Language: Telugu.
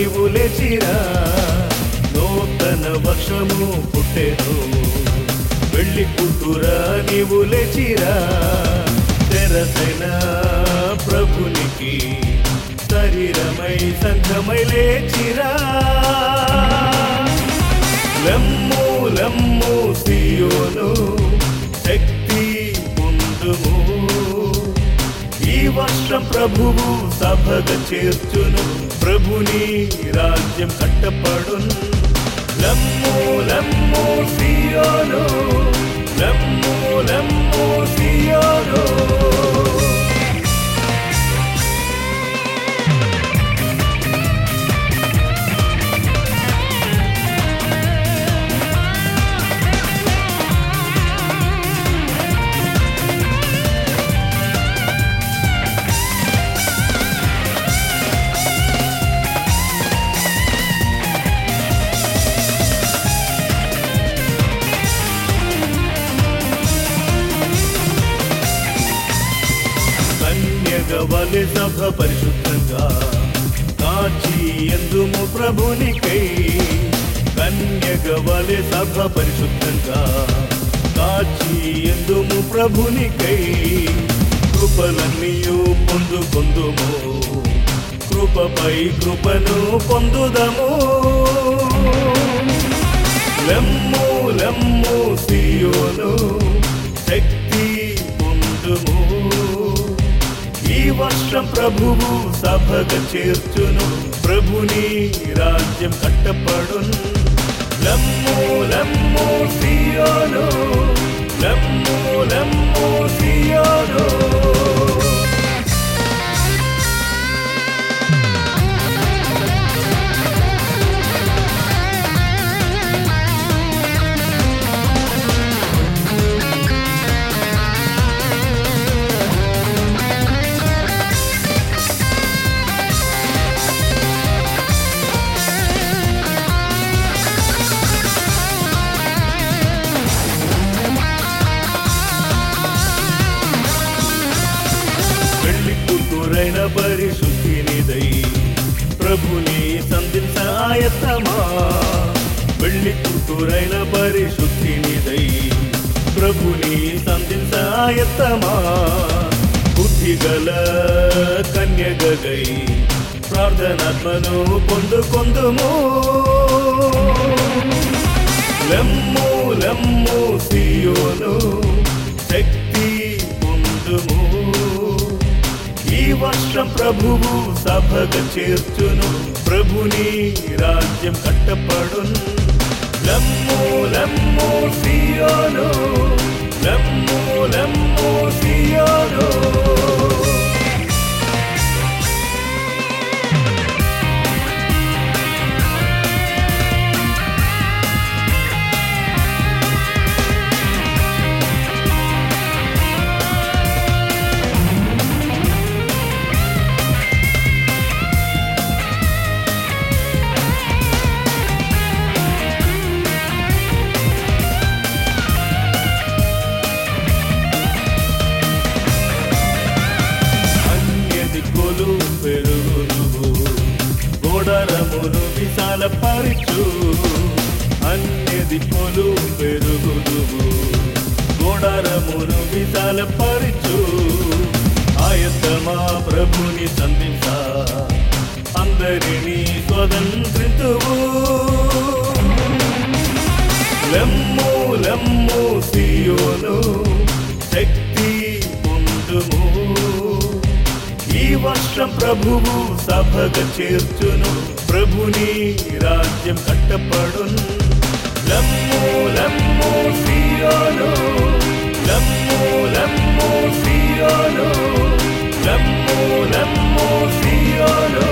నీవు లేచిరా నూతన వర్షము పుట్టెను వెళ్ళి పుట్టురా నీవు లేచిరా తెరసైన ప్రభునికి శరీరమై సంఘమై లేచిరా లమ్ము లమ్ము సియోను శక్తి పొందుము ఈ వర్షం ప్రభువు సభగ చేర్చును ప్రభుని రాజ్యం కట్టపడును లమ్ము లమ్ము సియోను లమ్ము లమ్ము సియోను కన్యగవలి సభ పరిశుద్ధంగా కాచి ఎందుము ప్రభునికై కన్యగవలి సభ పరిశుద్ధంగా కాచి ఎందుము ప్రభునికై కృపలన్నీయు పొందుకొందుము కృపపై కృపను పొందుదము లమ్ము లమ్ము సియోను శక్తి పొందుము ఈ వర్షం ప్రభువు సభగ చేర్చును ప్రభుని రాజ్యం కట్టపడును లమ్ము లమ్ము సియోను లమ్ము లమ్ము సియోను పెళ్లి కూతురైన పరిశుద్ధినిదై ప్రభుని సంధించ ఆయత్తమా పెళ్లి కూతురైన పరిశుద్ధినిదై ప్రభుని సంధించ ఆయత్తమా బుద్ధిగల కన్యగై ప్రార్థనాత్మను పొందుకొందుము లమ్ము లమ్ము సియోను శక్తి పొందుము ఈ వర్షం ప్రభువు సభగ చేర్చును ప్రభుని రాజ్యం కట్టపడును లమ్ము లమ్ము సియోను లమ్ము లమ్ము సియోను అన్య దిక్కులు పెరుగును గోడరమును విశాల పరిచు అన్య దిక్కులు పెరుగును గోడరమును విశాల పరిచు ఆయతమా ప్రభుని సంధించ అందరినీ స్వతంత్రితువు లమ్ము లమ్ము సియోను శక్తి పొందుము ఈ వర్షం ప్రభువు సభగ చేర్చును ప్రభుని రాజ్యం కట్టపడును లమ్ము లమ్ము సియోను లమ్ము లమ్ము సియోను లమ్ము లమ్ము సియోను